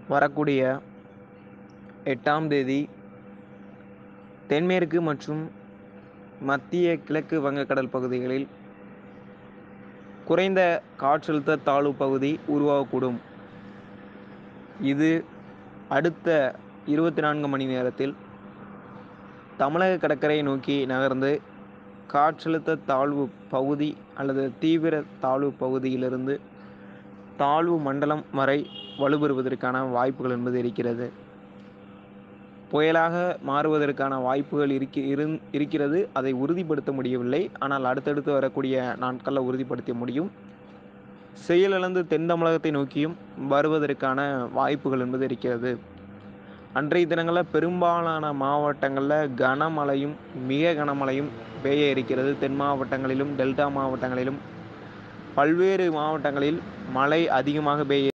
வரக்கூடிய எட்டாம் தேதி தென்மேற்கு மற்றும் மத்திய கிழக்கு வங்கக்கடல் பகுதிகளில் குறைந்த காற்றழுத்த தாழ்வு பகுதி உருவாகக்கூடும் இது அடுத்த இருபத்தி நான்கு மணி நேரத்தில் தமிழக கடற்கரையை நோக்கி நகர்ந்து காற்றழுத்த தாழ்வு பகுதி அல்லது தீவிர தாழ்வு பகுதியிலிருந்து தாழ்வு மண்டலம் வரை வலுப்பெறுவதற்கான வாய்ப்புகள் என்பது இருக்கிறது புயலாக மாறுவதற்கான வாய்ப்புகள் இருக்க இருந் இருக்கிறது அதை உறுதிப்படுத்த முடியவில்லை ஆனால் அடுத்தடுத்து வரக்கூடிய நாட்களில் உறுதிப்படுத்த முடியும் செயலிழந்து தென் தமிழகத்தை நோக்கியும் வருவதற்கான வாய்ப்புகள் என்பது இருக்கிறது அன்றைய தினங்களில் பெரும்பாலான மாவட்டங்களில் கனமழையும் மிக கனமழையும் பெய்ய இருக்கிறது தென் மாவட்டங்களிலும் டெல்டா மாவட்டங்களிலும் பல்வேறு மாவட்டங்களில் மழை அதிகமாக பெய்ய